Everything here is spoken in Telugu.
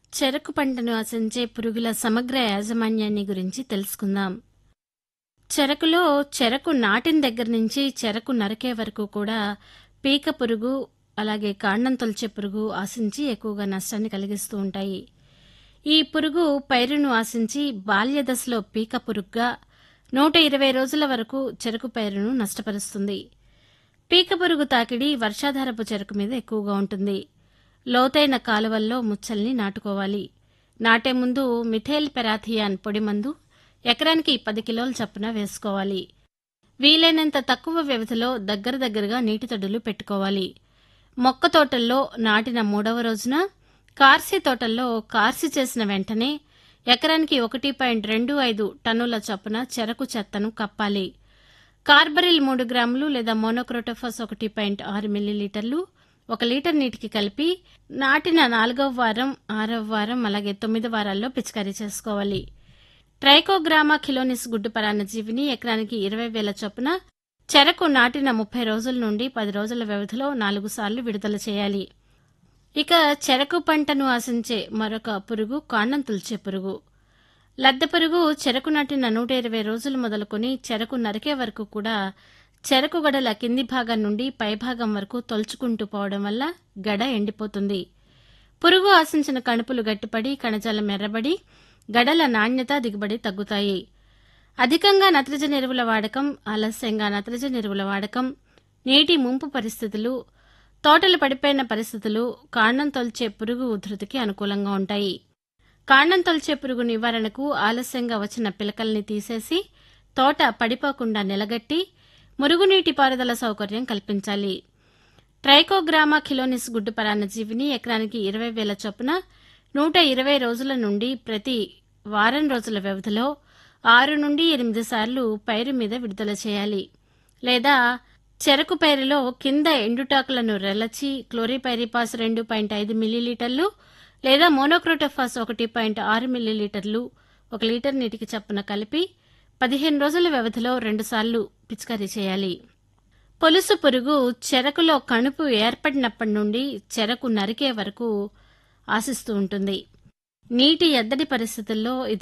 చెరకు పంటను ఆశించే పురుగుల సమగ్ర యాజమాన్యాన్ని గురించి తెలుసుకుందాం చెరకులో చెరకు నాటిన దగ్గర నుంచి చెరకు నరికే వరకు కూడా పీక పురుగు అలాగే కాండం తొలిచే పురుగు ఆశించి ఎక్కువగా నష్టాన్ని కలిగిస్తూ ఉంటాయి ఈ పురుగు పైరును ఆశించి బాల్య దశలో పీక పురుగుగా నూట ఇరవై రోజుల వరకు చెరకు పైరును నష్టపరుస్తుంది పీక పురుగు తాకిడి వర్షాధారపు చెరకు మీద ఎక్కువగా ఉంటుంది లోతైన కాలువల్లో ముచ్చల్ని నాటుకోవాలి నాటే ముందు మిథేల్ పెరాథియాన్ పొడి మందు ఎకరానికి పది కిలోల చప్పున వేసుకోవాలి వీలైనంత తక్కువ వ్యవధిలో దగ్గర దగ్గరగా నీటి తొడులు పెట్టుకోవాలి మొక్క తోటల్లో నాటిన మూడవ రోజున కార్సి తోటల్లో కార్సి చేసిన వెంటనే ఎకరానికి ఒకటి పాయింట్ రెండు ఐదు టన్నుల చొప్పున చెరకు చెత్తను కప్పాలి కార్బరిల్ మూడు గ్రాములు లేదా మోనోక్రోటోఫాస్ ఒకటి పాయింట్ ఆరు మిల్లీలీటర్లు ఒక లీటర్ నీటికి కలిపి నాటిన నాలుగవ వారం ఆరవ వారం అలాగే తొమ్మిది వారాల్లో పిచికారీ చేసుకోవాలి ట్రైకోగ్రామా కిలోనిస్ గుడ్డు పరాన్నజీవిని ఎకరానికి ఇరవై వేల చొప్పున చెరకు నాటిన ముప్పై రోజుల నుండి పది రోజుల వ్యవధిలో నాలుగు సార్లు విడుదల చేయాలి ఇక చెరకు పంటను ఆశించే మరొక పురుగు కాండం తుల్చే పురుగు లద్దె పురుగు చెరకు నాటిన నూట ఇరవై రోజులు మొదలుకొని చెరకు నరికే వరకు కూడా చెరకు గడల కింది భాగం నుండి పైభాగం వరకు తొలుచుకుంటూ పోవడం వల్ల గడ ఎండిపోతుంది పురుగు ఆశించిన కణుపులు గట్టిపడి కణజాలం ఎర్రబడి గడల నాణ్యత దిగుబడి తగ్గుతాయి అధికంగా నత్రజని ఎరువుల వాడకం ఆలస్యంగా నత్రజని ఎరువుల వాడకం నీటి ముంపు పరిస్థితులు తోటలు పడిపోయిన పరిస్థితులు కాండం తొలిచే పురుగు ఉధృతికి అనుకూలంగా ఉంటాయి కాండం తొలిచే పురుగు నివారణకు ఆలస్యంగా వచ్చిన పిలకల్ని తీసేసి తోట పడిపోకుండా నిలగట్టి మురుగునీటి పారుదల సౌకర్యం కల్పించాలి ట్రైకోగ్రామా కిలోనిస్ గుడ్డు పరాన్నజీవిని ఎకరానికి ఇరవై వేల చొప్పున నూట ఇరవై రోజుల నుండి ప్రతి వారం రోజుల వ్యవధిలో ఆరు నుండి ఎనిమిది సార్లు పైరు మీద విడుదల చేయాలి లేదా చెరకు పైరులో కింద ఎండుటాకులను రెలచి క్లోరిపైరిపాస్ రెండు పాయింట్ ఐదు మిల్లీలీటర్లు లేదా మోనోక్రోటోఫాస్ ఒకటి పాయింట్ ఆరు మిల్లీలీటర్లు ఒక లీటర్ నీటికి చప్పున కలిపి పదిహేను రోజుల వ్యవధిలో రెండుసార్లు పిచికారీ చేయాలి పొలుసు పురుగు చెరకులో కణుపు ఏర్పడినప్పటి నుండి చెరకు నరికే వరకు ఆశిస్తూ ఉంటుంది నీటి ఎద్దడి పరిస్థితుల్లో ఇది